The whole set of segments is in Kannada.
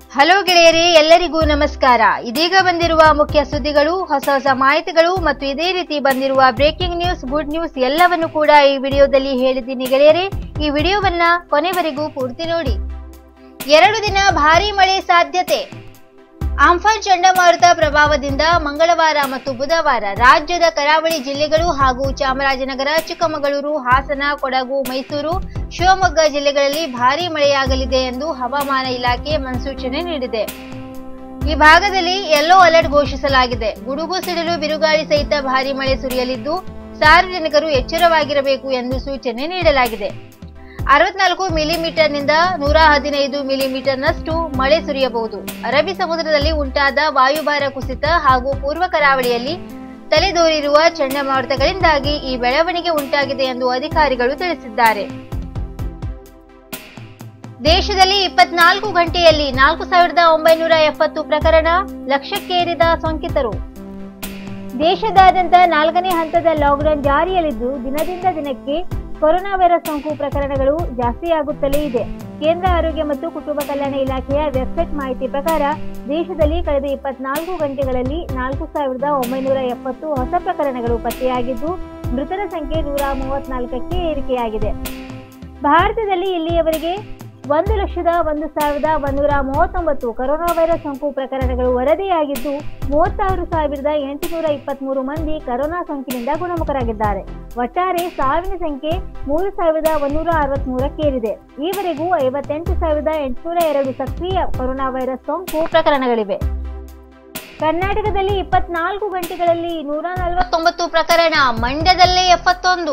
ಹಲೋ ಗೆಳೆಯರಿ ಎಲ್ಲರಿಗೂ ನಮಸ್ಕಾರ ಇದೀಗ ಬಂದಿರುವ ಮುಖ್ಯ ಸುದ್ದಿಗಳು ಹೊಸ ಹೊಸ ಮಾಹಿತಿಗಳು ಮತ್ತು ಇದೇ ರೀತಿ ಬಂದಿರುವ ಬ್ರೇಕಿಂಗ್ ನ್ಯೂಸ್ ಗುಡ್ ನ್ಯೂಸ್ ಎಲ್ಲವನ್ನು ಕೂಡ ಈ ವಿಡಿಯೋದಲ್ಲಿ ಹೇಳಿದ್ದೀನಿ ಗೆಳೆಯರಿ ಈ ವಿಡಿಯೋವನ್ನ ಕೊನೆವರೆಗೂ ಪೂರ್ತಿ ನೋಡಿ ಎರಡು ದಿನ ಭಾರೀ ಮಳೆ ಸಾಧ್ಯತೆ ಆಂಫಾನ್ ಚಂಡಮಾರುತ ಪ್ರಭಾವದಿಂದ ಮಂಗಳವಾರ ಮತ್ತು ಬುಧವಾರ ರಾಜ್ಯದ ಕರಾವಳಿ ಜಿಲ್ಲೆಗಳು ಹಾಗೂ ಚಾಮರಾಜನಗರ ಚಿಕ್ಕಮಗಳೂರು ಹಾಸನ ಕೊಡಗು ಮೈಸೂರು ಶಿವಮೊಗ್ಗ ಜಿಲ್ಲೆಗಳಲ್ಲಿ ಭಾರೀ ಮಳೆಯಾಗಲಿದೆ ಎಂದು ಹವಾಮಾನ ಇಲಾಖೆ ಮುನ್ಸೂಚನೆ ನೀಡಿದೆ ಈ ಭಾಗದಲ್ಲಿ ಯೆಲ್ಲೋ ಅಲರ್ಟ್ ಘೋಷಿಸಲಾಗಿದೆ ಗುಡುಗು ಸಿಡಿಲು ಬಿರುಗಾಳಿ ಸಹಿತ ಭಾರೀ ಮಳೆ ಸುರಿಯಲಿದ್ದು ಸಾರ್ವಜನಿಕರು ಎಚ್ಚರವಾಗಿರಬೇಕು ಎಂದು ಸೂಚನೆ ನೀಡಲಾಗಿದೆ ಅರವತ್ನಾಲ್ಕು ಮಿಲಿಮೀಟರ್ನಿಂದ ನೂರ ಹದಿನೈದು ಮಿಲಿಮೀಟರ್ನಷ್ಟು ಮಳೆ ಸುರಿಯಬಹುದು ಅರಬ್ಬಿ ಸಮುದ್ರದಲ್ಲಿ ಉಂಟಾದ ವಾಯುಭಾರ ಕುಸಿತ ಹಾಗೂ ಪೂರ್ವ ಕರಾವಳಿಯಲ್ಲಿ ತಲೆದೋರಿರುವ ಚಂಡಮಾರುತಗಳಿಂದಾಗಿ ಈ ಬೆಳವಣಿಗೆ ಉಂಟಾಗಿದೆ ಎಂದು ಅಧಿಕಾರಿಗಳು ತಿಳಿಸಿದ್ದಾರೆ ದೇಶದಲ್ಲಿ ಇಪ್ಪತ್ನಾಲ್ಕು ಗಂಟೆಯಲ್ಲಿ ನಾಲ್ಕು ಸಾವಿರದ ಒಂಬೈನೂರ ಎಪ್ಪತ್ತು ಪ್ರಕರಣ ಲಕ್ಷಕ್ಕೇರಿದ ಸೋಂಕಿತರು ದೇಶದಾದ್ಯಂತ ನಾಲ್ಕನೇ ಹಂತದ ಲಾಕ್ಡೌನ್ ಜಾರಿಯಲ್ಲಿದ್ದು ದಿನದಿಂದ ದಿನಕ್ಕೆ ಕೊರೋನಾ ವೈರಸ್ ಸೋಂಕು ಪ್ರಕರಣಗಳು ಜಾಸ್ತಿಯಾಗುತ್ತಲೇ ಇದೆ ಕೇಂದ್ರ ಆರೋಗ್ಯ ಮತ್ತು ಕುಟುಂಬ ಕಲ್ಯಾಣ ಇಲಾಖೆಯ ವೆಬ್ಸೈಟ್ ಮಾಹಿತಿ ಪ್ರಕಾರ ದೇಶದಲ್ಲಿ ಕಳೆದ ಇಪ್ಪತ್ನಾಲ್ಕು ಗಂಟೆಗಳಲ್ಲಿ ನಾಲ್ಕು ಸಾವಿರದ ಒಂಬೈನೂರ ಎಪ್ಪತ್ತು ಹೊಸ ಪ್ರಕರಣಗಳು ಪತ್ತೆಯಾಗಿದ್ದು ಮೃತರ ಸಂಖ್ಯೆ ನೂರ ಮೂವತ್ನಾಲ್ಕಕ್ಕೆ ಏರಿಕೆಯಾಗಿದೆ ಭಾರತದಲ್ಲಿ ಇಲ್ಲಿಯವರೆಗೆ ಒಂದು ಲಕ್ಷದ ಒಂದು ಸಾವಿರದ ಒಂದೂರ ಮೂವತ್ತೊಂಬತ್ತು ಕೊರೋನಾ ವೈರಸ್ ಸೋಂಕು ಪ್ರಕರಣಗಳು ವರದಿಯಾಗಿದ್ದು ಮೂವತ್ತಾರು ಸಾವಿರದ ಎಂಟುನೂರ ಇಪ್ಪತ್ಮೂರು ಮಂದಿ ಕೊರೋನಾ ಸೋಂಕಿನಿಂದ ಗುಣಮುಖರಾಗಿದ್ದಾರೆ ಒಟ್ಟಾರೆ ಸಾವಿನ ಸಂಖ್ಯೆ ಮೂರು ಸಾವಿರದ ಒಂದೂರ ಅರವತ್ಮೂರಕ್ಕೇರಿದೆ ಈವರೆಗೂ ಐವತ್ತೆಂಟು ಸಾವಿರದ ಎಂಟುನೂರ ಎರಡು ಸಕ್ರಿಯ ಕೊರೋನಾ ವೈರಸ್ ಸೋಂಕು ಪ್ರಕರಣಗಳಿವೆ ಕರ್ನಾಟಕದಲ್ಲಿ ಇಪ್ಪತ್ನಾಲ್ಕು ಗಂಟೆಗಳಲ್ಲಿ ನೂರ ನಲವತ್ತೊಂಬತ್ತು ಪ್ರಕರಣ ಮಂಡ್ಯದಲ್ಲೇ ಎಪ್ಪತ್ತೊಂದು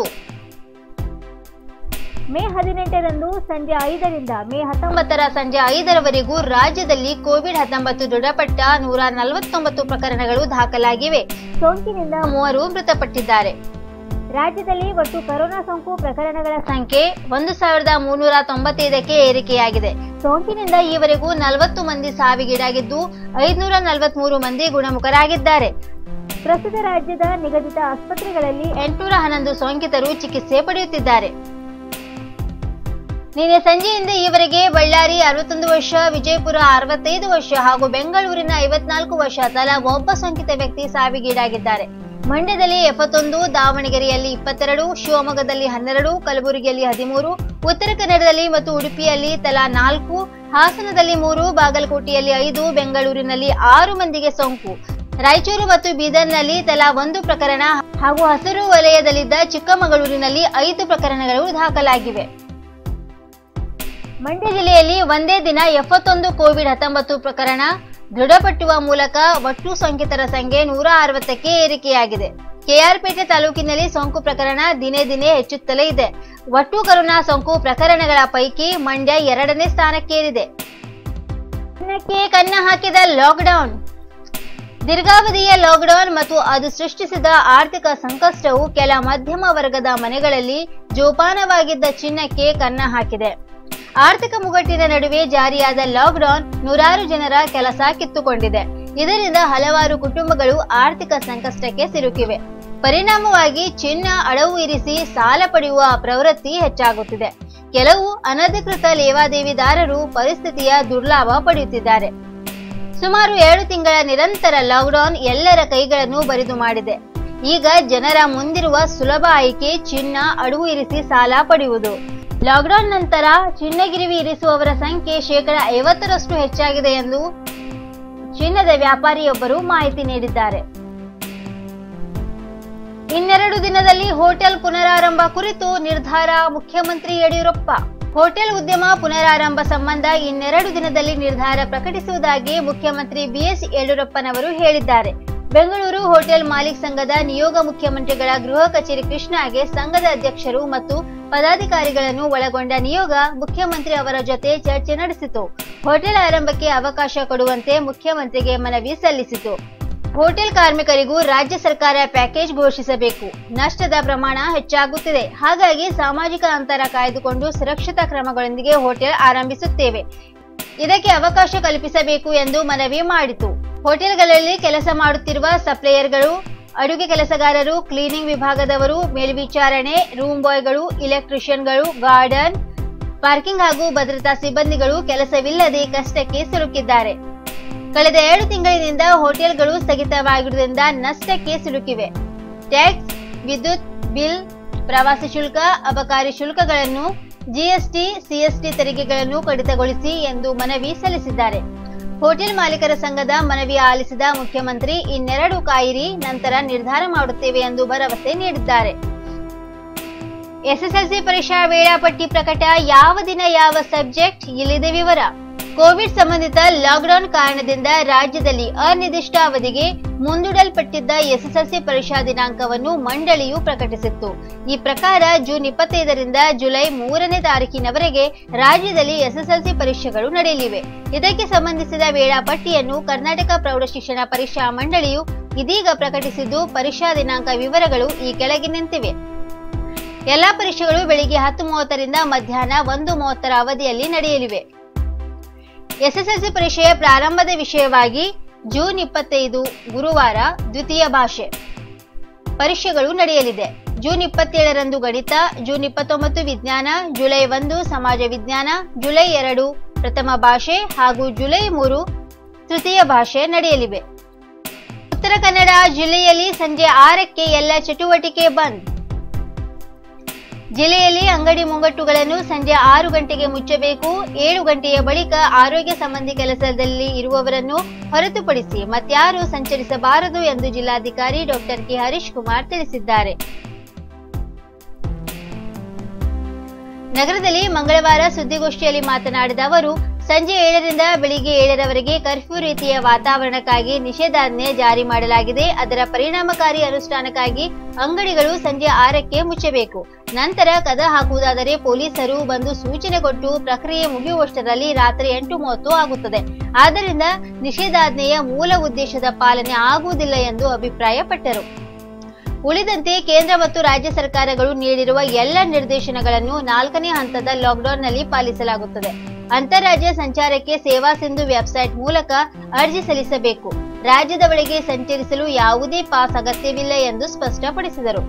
ಮೇ ಹದಿನೆಂಟರಂದು ಸಂಜೆ ಐದರಿಂದ ಮೇ ಹತ್ತೊಂಬತ್ತರ ಸಂಜೆ ಐದರವರೆಗೂ ರಾಜ್ಯದಲ್ಲಿ ಕೋವಿಡ್ ಹತ್ತೊಂಬತ್ತು ದೃಢಪಟ್ಟ ನೂರ ನಲವತ್ತೊಂಬತ್ತು ಪ್ರಕರಣಗಳು ದಾಖಲಾಗಿವೆ ಸೋಂಕಿನಿಂದ ಮೂವರು ಮೃತಪಟ್ಟಿದ್ದಾರೆ ರಾಜ್ಯದಲ್ಲಿ ಒಟ್ಟು ಕೊರೋನಾ ಸೋಂಕು ಪ್ರಕರಣಗಳ ಸಂಖ್ಯೆ ಒಂದು ಸಾವಿರದ ಮುನ್ನೂರ ತೊಂಬತ್ತೈದಕ್ಕೆ ಏರಿಕೆಯಾಗಿದೆ ಸೋಂಕಿನಿಂದ ಈವರೆಗೂ ನಲವತ್ತು ಮಂದಿ ಸಾವಿಗೀಡಾಗಿದ್ದು ಐದುನೂರ ನಲವತ್ಮೂರು ಮಂದಿ ಗುಣಮುಖರಾಗಿದ್ದಾರೆ ಪ್ರಸ್ತುತ ರಾಜ್ಯದ ನಿಗದಿತ ಆಸ್ಪತ್ರೆಗಳಲ್ಲಿ ಎಂಟುನೂರ ಹನ್ನೊಂದು ಸೋಂಕಿತರು ಚಿಕಿತ್ಸೆ ಪಡೆಯುತ್ತಿದ್ದಾರೆ ನಿನ್ನೆ ಸಂಜೆಯಿಂದ ಈವರೆಗೆ ಬಳ್ಳಾರಿ ಅರವತ್ತೊಂದು ವರ್ಷ ವಿಜಯಪುರ ಅರವತ್ತೈದು ವರ್ಷ ಹಾಗೂ ಬೆಂಗಳೂರಿನ ಐವತ್ನಾಲ್ಕು ವರ್ಷ ತಲಾ ಒಬ್ಬ ಸೋಂಕಿತ ವ್ಯಕ್ತಿ ಸಾವಿಗೀಡಾಗಿದ್ದಾರೆ ಮಂಡ್ಯದಲ್ಲಿ ಎಪ್ಪತ್ತೊಂದು ದಾವಣಗೆರೆಯಲ್ಲಿ ಇಪ್ಪತ್ತೆರಡು ಶಿವಮೊಗ್ಗದಲ್ಲಿ ಹನ್ನೆರಡು ಕಲಬುರಗಿಯಲ್ಲಿ ಹದಿಮೂರು ಉತ್ತರ ಕನ್ನಡದಲ್ಲಿ ಮತ್ತು ಉಡುಪಿಯಲ್ಲಿ ತಲಾ ನಾಲ್ಕು ಹಾಸನದಲ್ಲಿ ಮೂರು ಬಾಗಲಕೋಟೆಯಲ್ಲಿ ಐದು ಬೆಂಗಳೂರಿನಲ್ಲಿ ಆರು ಮಂದಿಗೆ ಸೋಂಕು ರಾಯಚೂರು ಮತ್ತು ಬೀದರ್ನಲ್ಲಿ ತಲಾ ಒಂದು ಪ್ರಕರಣ ಹಾಗೂ ಹಸಿರು ವಲಯದಲ್ಲಿದ್ದ ಚಿಕ್ಕಮಗಳೂರಿನಲ್ಲಿ ಐದು ಪ್ರಕರಣಗಳು ದಾಖಲಾಗಿವೆ ಮಂಡ್ಯ ಜಿಲ್ಲೆಯಲ್ಲಿ ಒಂದೇ ದಿನ ಎಪ್ಪತ್ತೊಂದು ಕೋವಿಡ್ ಹತ್ತೊಂಬತ್ತು ಪ್ರಕರಣ ದೃಢಪಟ್ಟುವ ಮೂಲಕ ಒಟ್ಟು ಸೋಂಕಿತರ ಸಂಖ್ಯೆ ನೂರ ಅರವತ್ತಕ್ಕೆ ಏರಿಕೆಯಾಗಿದೆ ಕೆಆರ್ಪೇಟೆ ತಾಲೂಕಿನಲ್ಲಿ ಸೋಂಕು ಪ್ರಕರಣ ದಿನೇ ದಿನೇ ಹೆಚ್ಚುತ್ತಲೇ ಇದೆ ಒಟ್ಟು ಕೊರೋನಾ ಸೋಂಕು ಪ್ರಕರಣಗಳ ಪೈಕಿ ಮಂಡ್ಯ ಎರಡನೇ ಸ್ಥಾನಕ್ಕೇರಿದೆ ಚಿನ್ನಕ್ಕೆ ಕನ್ನ ಹಾಕಿದ ಲಾಕ್ಡೌನ್ ದೀರ್ಘಾವಧಿಯ ಲಾಕ್ಡೌನ್ ಮತ್ತು ಅದು ಸೃಷ್ಟಿಸಿದ ಆರ್ಥಿಕ ಸಂಕಷ್ಟವು ಕೆಲ ಮಧ್ಯಮ ವರ್ಗದ ಮನೆಗಳಲ್ಲಿ ಜೋಪಾನವಾಗಿದ್ದ ಚಿನ್ನಕ್ಕೆ ಕನ್ನ ಹಾಕಿದೆ ಆರ್ಥಿಕ ಮುಗ್ಗಟ್ಟಿನ ನಡುವೆ ಜಾರಿಯಾದ ಲಾಕ್ಡೌನ್ ನೂರಾರು ಜನರ ಕೆಲಸ ಕಿತ್ತುಕೊಂಡಿದೆ ಇದರಿಂದ ಹಲವಾರು ಕುಟುಂಬಗಳು ಆರ್ಥಿಕ ಸಂಕಷ್ಟಕ್ಕೆ ಸಿಲುಕಿವೆ ಪರಿಣಾಮವಾಗಿ ಚಿನ್ನ ಅಡವು ಇರಿಸಿ ಸಾಲ ಪಡೆಯುವ ಪ್ರವೃತ್ತಿ ಹೆಚ್ಚಾಗುತ್ತಿದೆ ಕೆಲವು ಅನಧಿಕೃತ ಲೇವಾದೇವಿದಾರರು ಪರಿಸ್ಥಿತಿಯ ದುರ್ಲಾಭ ಪಡೆಯುತ್ತಿದ್ದಾರೆ ಸುಮಾರು ಏಳು ತಿಂಗಳ ನಿರಂತರ ಲಾಕ್ಡೌನ್ ಎಲ್ಲರ ಕೈಗಳನ್ನು ಬರಿದು ಮಾಡಿದೆ ಈಗ ಜನರ ಮುಂದಿರುವ ಸುಲಭ ಆಯ್ಕೆ ಚಿನ್ನ ಅಡವು ಇರಿಸಿ ಸಾಲ ಪಡೆಯುವುದು ಲಾಕ್ಡೌನ್ ನಂತರ ಚಿನ್ನಗಿರಿವಿ ಇರಿಸುವವರ ಸಂಖ್ಯೆ ಶೇಕಡ ಐವತ್ತರಷ್ಟು ಹೆಚ್ಚಾಗಿದೆ ಎಂದು ಚಿನ್ನದ ವ್ಯಾಪಾರಿಯೊಬ್ಬರು ಮಾಹಿತಿ ನೀಡಿದ್ದಾರೆ ಇನ್ನೆರಡು ದಿನದಲ್ಲಿ ಹೋಟೆಲ್ ಪುನರಾರಂಭ ಕುರಿತು ನಿರ್ಧಾರ ಮುಖ್ಯಮಂತ್ರಿ ಯಡಿಯೂರಪ್ಪ ಹೋಟೆಲ್ ಉದ್ಯಮ ಪುನರಾರಂಭ ಸಂಬಂಧ ಇನ್ನೆರಡು ದಿನದಲ್ಲಿ ನಿರ್ಧಾರ ಪ್ರಕಟಿಸುವುದಾಗಿ ಮುಖ್ಯಮಂತ್ರಿ ಬಿಎಸ್ ಯಡಿಯೂರಪ್ಪನವರು ಹೇಳಿದ್ದಾರೆ ಬೆಂಗಳೂರು ಹೋಟೆಲ್ ಮಾಲೀಕ್ ಸಂಘದ ನಿಯೋಗ ಮುಖ್ಯಮಂತ್ರಿಗಳ ಗೃಹ ಕಚೇರಿ ಕೃಷ್ಣಾಗೆ ಸಂಘದ ಅಧ್ಯಕ್ಷರು ಮತ್ತು ಪದಾಧಿಕಾರಿಗಳನ್ನು ಒಳಗೊಂಡ ನಿಯೋಗ ಮುಖ್ಯಮಂತ್ರಿ ಅವರ ಜೊತೆ ಚರ್ಚೆ ನಡೆಸಿತು ಹೋಟೆಲ್ ಆರಂಭಕ್ಕೆ ಅವಕಾಶ ಕೊಡುವಂತೆ ಮುಖ್ಯಮಂತ್ರಿಗೆ ಮನವಿ ಸಲ್ಲಿಸಿತು ಹೋಟೆಲ್ ಕಾರ್ಮಿಕರಿಗೂ ರಾಜ್ಯ ಸರ್ಕಾರ ಪ್ಯಾಕೇಜ್ ಘೋಷಿಸಬೇಕು ನಷ್ಟದ ಪ್ರಮಾಣ ಹೆಚ್ಚಾಗುತ್ತಿದೆ ಹಾಗಾಗಿ ಸಾಮಾಜಿಕ ಅಂತರ ಕಾಯ್ದುಕೊಂಡು ಸುರಕ್ಷತಾ ಕ್ರಮಗಳೊಂದಿಗೆ ಹೋಟೆಲ್ ಆರಂಭಿಸುತ್ತೇವೆ ಇದಕ್ಕೆ ಅವಕಾಶ ಕಲ್ಪಿಸಬೇಕು ಎಂದು ಮನವಿ ಮಾಡಿತು ಹೋಟೆಲ್ಗಳಲ್ಲಿ ಕೆಲಸ ಮಾಡುತ್ತಿರುವ ಸಪ್ಲೈಯರ್ಗಳು ಅಡುಗೆ ಕೆಲಸಗಾರರು ಕ್ಲೀನಿಂಗ್ ವಿಭಾಗದವರು ಮೇಲ್ವಿಚಾರಣೆ ರೂಮ್ ಬಾಯ್ಗಳು ಇಲೆಕ್ಟ್ರಿಷಿಯನ್ಗಳು ಗಾರ್ಡನ್ ಪಾರ್ಕಿಂಗ್ ಹಾಗೂ ಭದ್ರತಾ ಸಿಬ್ಬಂದಿಗಳು ಕೆಲಸವಿಲ್ಲದೆ ಕಷ್ಟಕ್ಕೆ ಸಿಲುಕಿದ್ದಾರೆ ಕಳೆದ ಎರಡು ತಿಂಗಳಿನಿಂದ ಹೋಟೆಲ್ಗಳು ಸ್ಥಗಿತವಾಗಿರುವುದರಿಂದ ನಷ್ಟಕ್ಕೆ ಸಿಲುಕಿವೆ ಟ್ಯಾಕ್ಸ್ ವಿದ್ಯುತ್ ಬಿಲ್ ಪ್ರವಾಸಿ ಶುಲ್ಕ ಅಬಕಾರಿ ಶುಲ್ಕಗಳನ್ನು ಜಿಎಸ್ಟಿ ಸಿಎಸ್ಟಿ ತೆರಿಗೆಗಳನ್ನು ಕಡಿತಗೊಳಿಸಿ ಎಂದು ಮನವಿ ಸಲ್ಲಿಸಿದ್ದಾರೆ ಹೋಟೆಲ್ ಮಾಲೀಕರ ಸಂಘದ ಮನವಿ ಆಲಿಸಿದ ಮುಖ್ಯಮಂತ್ರಿ ಇನ್ನೆರಡು ಕಾಯಿರಿ ನಂತರ ನಿರ್ಧಾರ ಮಾಡುತ್ತೇವೆ ಎಂದು ಭರವಸೆ ನೀಡಿದ್ದಾರೆ ಎಸ್ಎಸ್ಎಲ್ಸಿ ಪರೀಕ್ಷಾ ವೇಳಾಪಟ್ಟಿ ಪ್ರಕಟ ಯಾವ ದಿನ ಯಾವ ಸಬ್ಜೆಕ್ಟ್ ಇಲ್ಲಿದೆ ವಿವರ ಕೋವಿಡ್ ಸಂಬಂಧಿತ ಲಾಕ್ಡೌನ್ ಕಾರಣದಿಂದ ರಾಜ್ಯದಲ್ಲಿ ಅನಿರ್ದಿಷ್ಟ ಅವಧಿಗೆ ಮುಂದೂಡಲ್ಪಟ್ಟಿದ್ದ ಎಸ್ಎಸ್ಎಲ್ಸಿ ಪರೀಕ್ಷಾ ದಿನಾಂಕವನ್ನು ಮಂಡಳಿಯು ಪ್ರಕಟಿಸಿತ್ತು ಈ ಪ್ರಕಾರ ಜೂನ್ ಇಪ್ಪತ್ತೈದರಿಂದ ಜುಲೈ ಮೂರನೇ ತಾರೀಕಿನವರೆಗೆ ರಾಜ್ಯದಲ್ಲಿ ಎಸ್ಎಸ್ಎಲ್ಸಿ ಪರೀಕ್ಷೆಗಳು ನಡೆಯಲಿವೆ ಇದಕ್ಕೆ ಸಂಬಂಧಿಸಿದ ವೇಳಾಪಟ್ಟಿಯನ್ನು ಕರ್ನಾಟಕ ಪ್ರೌಢಶಿಕ್ಷಣ ಪರೀಕ್ಷಾ ಮಂಡಳಿಯು ಇದೀಗ ಪ್ರಕಟಿಸಿದ್ದು ಪರೀಕ್ಷಾ ದಿನಾಂಕ ವಿವರಗಳು ಈ ಕೆಳಗಿನಂತಿವೆ ಎಲ್ಲಾ ಪರೀಕ್ಷೆಗಳು ಬೆಳಿಗ್ಗೆ ಹತ್ತು ಮೂವತ್ತರಿಂದ ಮಧ್ಯಾಹ್ನ ಒಂದು ಮೂವತ್ತರ ಅವಧಿಯಲ್ಲಿ ನಡೆಯಲಿವೆ ಎಸ್ಎಸ್ಎಲ್ಸಿ ಪರೀಕ್ಷೆಯ ಪ್ರಾರಂಭದ ವಿಷಯವಾಗಿ ಜೂನ್ ಇಪ್ಪತ್ತೈದು ಗುರುವಾರ ದ್ವಿತೀಯ ಭಾಷೆ ಪರೀಕ್ಷೆಗಳು ನಡೆಯಲಿದೆ ಜೂನ್ ಇಪ್ಪತ್ತೇಳರಂದು ಗಣಿತ ಜೂನ್ ಇಪ್ಪತ್ತೊಂಬತ್ತು ವಿಜ್ಞಾನ ಜುಲೈ ಒಂದು ಸಮಾಜ ವಿಜ್ಞಾನ ಜುಲೈ ಎರಡು ಪ್ರಥಮ ಭಾಷೆ ಹಾಗೂ ಜುಲೈ ಮೂರು ತೃತೀಯ ಭಾಷೆ ನಡೆಯಲಿವೆ ಉತ್ತರ ಕನ್ನಡ ಜಿಲ್ಲೆಯಲ್ಲಿ ಸಂಜೆ ಆರಕ್ಕೆ ಎಲ್ಲ ಚಟುವಟಿಕೆ ಬಂದ್ ಜಿಲ್ಲೆಯಲ್ಲಿ ಅಂಗಡಿ ಮುಂಗಟ್ಟುಗಳನ್ನು ಸಂಜೆ ಆರು ಗಂಟೆಗೆ ಮುಚ್ಚಬೇಕು ಏಳು ಗಂಟೆಯ ಬಳಿಕ ಆರೋಗ್ಯ ಸಂಬಂಧಿ ಕೆಲಸದಲ್ಲಿ ಇರುವವರನ್ನು ಹೊರತುಪಡಿಸಿ ಮತ್ಯಾರು ಸಂಚರಿಸಬಾರದು ಎಂದು ಜಿಲ್ಲಾಧಿಕಾರಿ ಡಾಕ್ಟರ್ ಕೆ ಹರೀಶ್ ಕುಮಾರ್ ತಿಳಿಸಿದ್ದಾರೆ ನಗರದಲ್ಲಿ ಮಂಗಳವಾರ ಸುದ್ದಿಗೋಷ್ಠಿಯಲ್ಲಿ ಮಾತನಾಡಿದ ಅವರು ಸಂಜೆ ಏಳರಿಂದ ಬೆಳಿಗ್ಗೆ ಏಳರವರೆಗೆ ಕರ್ಫ್ಯೂ ರೀತಿಯ ವಾತಾವರಣಕ್ಕಾಗಿ ನಿಷೇಧಾಜ್ಞೆ ಜಾರಿ ಮಾಡಲಾಗಿದೆ ಅದರ ಪರಿಣಾಮಕಾರಿ ಅನುಷ್ಠಾನಕ್ಕಾಗಿ ಅಂಗಡಿಗಳು ಸಂಜೆ ಆರಕ್ಕೆ ಮುಚ್ಚಬೇಕು ನಂತರ ಕದ ಹಾಕುವುದಾದರೆ ಪೊಲೀಸರು ಬಂದು ಸೂಚನೆ ಕೊಟ್ಟು ಪ್ರಕ್ರಿಯೆ ಮುಗಿಯುವಷ್ಟರಲ್ಲಿ ರಾತ್ರಿ ಎಂಟು ಮೂವತ್ತು ಆಗುತ್ತದೆ ಆದ್ದರಿಂದ ನಿಷೇಧಾಜ್ಞೆಯ ಮೂಲ ಉದ್ದೇಶದ ಪಾಲನೆ ಆಗುವುದಿಲ್ಲ ಎಂದು ಅಭಿಪ್ರಾಯಪಟ್ಟರು ಉಳಿದಂತೆ ಕೇಂದ್ರ ಮತ್ತು ರಾಜ್ಯ ಸರ್ಕಾರಗಳು ನೀಡಿರುವ ಎಲ್ಲ ನಿರ್ದೇಶನಗಳನ್ನು ನಾಲ್ಕನೇ ಹಂತದ ಲಾಕ್ಡೌನ್ನಲ್ಲಿ ಪಾಲಿಸಲಾಗುತ್ತದೆ ಅಂತಾರಾಜ್ಯ ಸಂಚಾರಕ್ಕೆ ಸೇವಾ ಸಿಂಧು ವೆಬ್ಸೈಟ್ ಮೂಲಕ ಅರ್ಜಿ ಸಲ್ಲಿಸಬೇಕು ರಾಜ್ಯದ ಒಳಗೆ ಸಂಚರಿಸಲು ಯಾವುದೇ ಪಾಸ್ ಅಗತ್ಯವಿಲ್ಲ ಎಂದು ಸ್ಪಷ್ಟಪಡಿಸಿದರು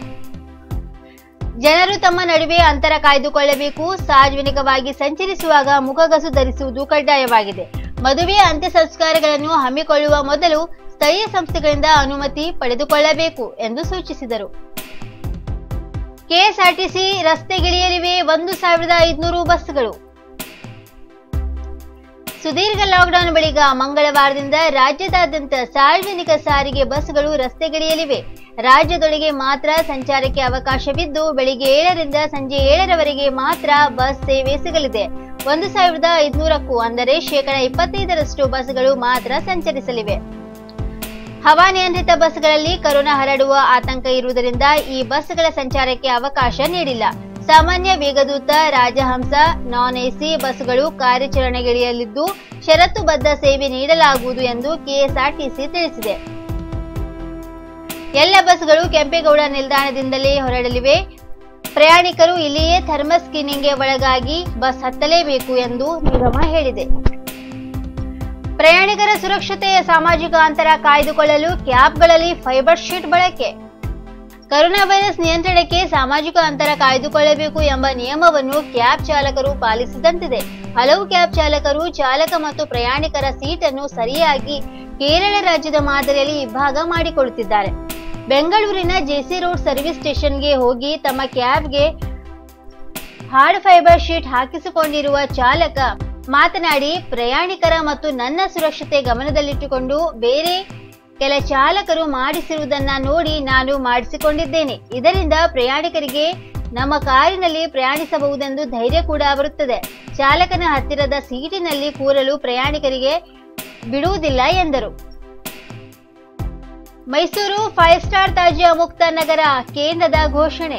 ಜನರು ತಮ್ಮ ನಡುವೆ ಅಂತರ ಕಾಯ್ದುಕೊಳ್ಳಬೇಕು ಸಾರ್ವಜನಿಕವಾಗಿ ಸಂಚರಿಸುವಾಗ ಮುಖಗಸು ಧರಿಸುವುದು ಕಡ್ಡಾಯವಾಗಿದೆ ಮದುವೆ ಅಂತ್ಯ ಸಂಸ್ಕಾರಗಳನ್ನು ಹಮ್ಮಿಕೊಳ್ಳುವ ಮೊದಲು ಸ್ಥಳೀಯ ಸಂಸ್ಥೆಗಳಿಂದ ಅನುಮತಿ ಪಡೆದುಕೊಳ್ಳಬೇಕು ಎಂದು ಸೂಚಿಸಿದರು ಕೆಎಸ್ಆರ್ಟಿಸಿ ರಸ್ತೆಗಿಳಿಯಲಿವೆ ಒಂದು ಸಾವಿರದ ಐದುನೂರು ಬಸ್ಗಳು ಸುದೀರ್ಘ ಲಾಕ್ಡೌನ್ ಬಳಿಕ ಮಂಗಳವಾರದಿಂದ ರಾಜ್ಯದಾದ್ಯಂತ ಸಾರ್ವಜನಿಕ ಸಾರಿಗೆ ಬಸ್ಗಳು ರಸ್ತೆಗಿಳಿಯಲಿವೆ ರಾಜ್ಯದೊಳಗೆ ಮಾತ್ರ ಸಂಚಾರಕ್ಕೆ ಅವಕಾಶವಿದ್ದು ಬೆಳಿಗ್ಗೆ ಏಳರಿಂದ ಸಂಜೆ ಏಳರವರೆಗೆ ಮಾತ್ರ ಬಸ್ ಸೇವೆ ಸಿಗಲಿದೆ ಒಂದು ಸಾವಿರದ ಐದುನೂರಕ್ಕೂ ಅಂದರೆ ಶೇಕಡ ಇಪ್ಪತ್ತೈದರಷ್ಟು ಬಸ್ಗಳು ಮಾತ್ರ ಸಂಚರಿಸಲಿವೆ ಹವಾನಿಯಂತ್ರಿತ ಬಸ್ಗಳಲ್ಲಿ ಕರೋನಾ ಹರಡುವ ಆತಂಕ ಇರುವುದರಿಂದ ಈ ಬಸ್ಗಳ ಸಂಚಾರಕ್ಕೆ ಅವಕಾಶ ನೀಡಿಲ್ಲ ಸಾಮಾನ್ಯ ವೇಗದೂತ ರಾಜಹಂಸ ನಾನ್ ಎಸಿ ಬಸ್ಗಳು ಕಾರ್ಯಾಚರಣೆಗಿಳಿಯಲಿದ್ದು ಷರತ್ತುಬದ್ಧ ಸೇವೆ ನೀಡಲಾಗುವುದು ಎಂದು ಕೆಎಸ್ಆರ್ಟಿಸಿ ತಿಳಿಸಿದೆ ಎಲ್ಲ ಬಸ್ಗಳು ಕೆಂಪೇಗೌಡ ನಿಲ್ದಾಣದಿಂದಲೇ ಹೊರಡಲಿವೆ ಪ್ರಯಾಣಿಕರು ಇಲ್ಲಿಯೇ ಥರ್ಮಲ್ ಸ್ಕ್ರೀನಿಂಗ್ಗೆ ಒಳಗಾಗಿ ಬಸ್ ಹತ್ತಲೇಬೇಕು ಎಂದು ನಿಗಮ ಹೇಳಿದೆ ಪ್ರಯಾಣಿಕರ ಸುರಕ್ಷತೆಯ ಸಾಮಾಜಿಕ ಅಂತರ ಕಾಯ್ದುಕೊಳ್ಳಲು ಕ್ಯಾಬ್ಗಳಲ್ಲಿ ಫೈಬರ್ ಶೀಟ್ ಬಳಕೆ ಕರೋನಾ ವೈರಸ್ ನಿಯಂತ್ರಣಕ್ಕೆ ಸಾಮಾಜಿಕ ಅಂತರ ಕಾಯ್ದುಕೊಳ್ಳಬೇಕು ಎಂಬ ನಿಯಮವನ್ನು ಕ್ಯಾಬ್ ಚಾಲಕರು ಪಾಲಿಸಿದಂತಿದೆ ಹಲವು ಕ್ಯಾಬ್ ಚಾಲಕರು ಚಾಲಕ ಮತ್ತು ಪ್ರಯಾಣಿಕರ ಸೀಟನ್ನು ಸರಿಯಾಗಿ ಕೇರಳ ರಾಜ್ಯದ ಮಾದರಿಯಲ್ಲಿ ವಿಭಾಗ ಮಾಡಿಕೊಳ್ಳುತ್ತಿದ್ದಾರೆ ಬೆಂಗಳೂರಿನ ಜೆಸಿ ರೋಡ್ ಸರ್ವಿಸ್ ಸ್ಟೇಷನ್ಗೆ ಹೋಗಿ ತಮ್ಮ ಕ್ಯಾಬ್ಗೆ ಹಾರ್ಡ್ ಫೈಬರ್ ಶೀಟ್ ಹಾಕಿಸಿಕೊಂಡಿರುವ ಚಾಲಕ ಮಾತನಾಡಿ ಪ್ರಯಾಣಿಕರ ಮತ್ತು ನನ್ನ ಸುರಕ್ಷತೆ ಗಮನದಲ್ಲಿಟ್ಟುಕೊಂಡು ಬೇರೆ ಕೆಲ ಚಾಲಕರು ಮಾಡಿಸಿರುವುದನ್ನ ನೋಡಿ ನಾನು ಮಾಡಿಸಿಕೊಂಡಿದ್ದೇನೆ ಇದರಿಂದ ಪ್ರಯಾಣಿಕರಿಗೆ ನಮ್ಮ ಕಾರಿನಲ್ಲಿ ಪ್ರಯಾಣಿಸಬಹುದೆಂದು ಧೈರ್ಯ ಕೂಡ ಬರುತ್ತದೆ ಚಾಲಕನ ಹತ್ತಿರದ ಸೀಟಿನಲ್ಲಿ ಕೂರಲು ಪ್ರಯಾಣಿಕರಿಗೆ ಬಿಡುವುದಿಲ್ಲ ಎಂದರು ಮೈಸೂರು ಫೈವ್ ಸ್ಟಾರ್ ತಾಜ್ಯ ಮುಕ್ತ ನಗರ ಕೇಂದ್ರದ ಘೋಷಣೆ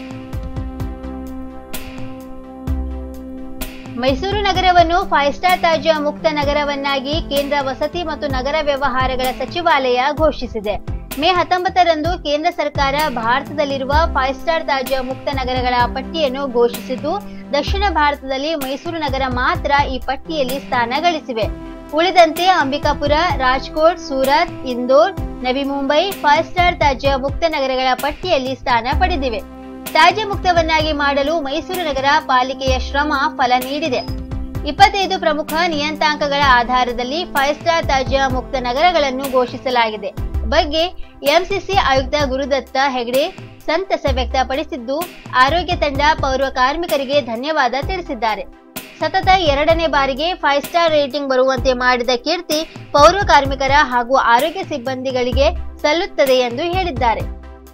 ಮೈಸೂರು ನಗರವನ್ನು ಫೈವ್ ಸ್ಟಾರ್ ತಾಜ್ಯ ಮುಕ್ತ ನಗರವನ್ನಾಗಿ ಕೇಂದ್ರ ವಸತಿ ಮತ್ತು ನಗರ ವ್ಯವಹಾರಗಳ ಸಚಿವಾಲಯ ಘೋಷಿಸಿದೆ ಮೇ ಹತ್ತೊಂಬತ್ತರಂದು ಕೇಂದ್ರ ಸರ್ಕಾರ ಭಾರತದಲ್ಲಿರುವ ಫೈವ್ ಸ್ಟಾರ್ ತಾಜ್ಯ ಮುಕ್ತ ನಗರಗಳ ಪಟ್ಟಿಯನ್ನು ಘೋಷಿಸಿದ್ದು ದಕ್ಷಿಣ ಭಾರತದಲ್ಲಿ ಮೈಸೂರು ನಗರ ಮಾತ್ರ ಈ ಪಟ್ಟಿಯಲ್ಲಿ ಸ್ಥಾನ ಗಳಿಸಿವೆ ಉಳಿದಂತೆ ಅಂಬಿಕಾಪುರ ರಾಜ್ಕೋಟ್ ಸೂರತ್ ಇಂದೋರ್ ನವಿ ಮುಂಬೈ ಫೈವ್ ಸ್ಟಾರ್ ತಾಜ್ಯ ಮುಕ್ತ ನಗರಗಳ ಪಟ್ಟಿಯಲ್ಲಿ ಸ್ಥಾನ ಪಡೆದಿವೆ ತ್ಯಾಜ್ಯ ಮುಕ್ತವನ್ನಾಗಿ ಮಾಡಲು ಮೈಸೂರು ನಗರ ಪಾಲಿಕೆಯ ಶ್ರಮ ಫಲ ನೀಡಿದೆ ಇಪ್ಪತ್ತೈದು ಪ್ರಮುಖ ನಿಯಂತ್ರಾಂಕಗಳ ಆಧಾರದಲ್ಲಿ ಫೈವ್ ಸ್ಟಾರ್ ತ್ಯಾಜ್ಯ ಮುಕ್ತ ನಗರಗಳನ್ನು ಘೋಷಿಸಲಾಗಿದೆ ಬಗ್ಗೆ ಎಂಸಿಸಿ ಆಯುಕ್ತ ಗುರುದತ್ತ ಹೆಗಡೆ ಸಂತಸ ವ್ಯಕ್ತಪಡಿಸಿದ್ದು ಆರೋಗ್ಯ ತಂಡ ಪೌರ ಕಾರ್ಮಿಕರಿಗೆ ಧನ್ಯವಾದ ತಿಳಿಸಿದ್ದಾರೆ ಸತತ ಎರಡನೇ ಬಾರಿಗೆ ಫೈವ್ ಸ್ಟಾರ್ ರೇಟಿಂಗ್ ಬರುವಂತೆ ಮಾಡಿದ ಕೀರ್ತಿ ಪೌರ ಕಾರ್ಮಿಕರ ಹಾಗೂ ಆರೋಗ್ಯ ಸಿಬ್ಬಂದಿಗಳಿಗೆ ಸಲ್ಲುತ್ತದೆ ಎಂದು ಹೇಳಿದ್ದಾರೆ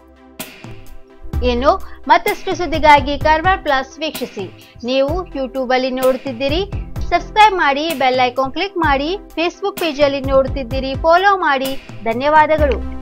ಇನ್ನು ಮತ್ತಷ್ಟು ಸುದ್ದಿಗಾಗಿ ಕಾರ್ವಾರ್ ಪ್ಲಸ್ ವೀಕ್ಷಿಸಿ ನೀವು ಯೂಟ್ಯೂಬ್ ಅಲ್ಲಿ ನೋಡುತ್ತಿದ್ದೀರಿ ಸಬ್ಸ್ಕ್ರೈಬ್ ಮಾಡಿ ಬೆಲ್ ಐಕಾನ್ ಕ್ಲಿಕ್ ಮಾಡಿ ಫೇಸ್ಬುಕ್ ಪೇಜ್ ಅಲ್ಲಿ ನೋಡುತ್ತಿದ್ದೀರಿ ಫಾಲೋ ಮಾಡಿ ಧನ್ಯವಾದಗಳು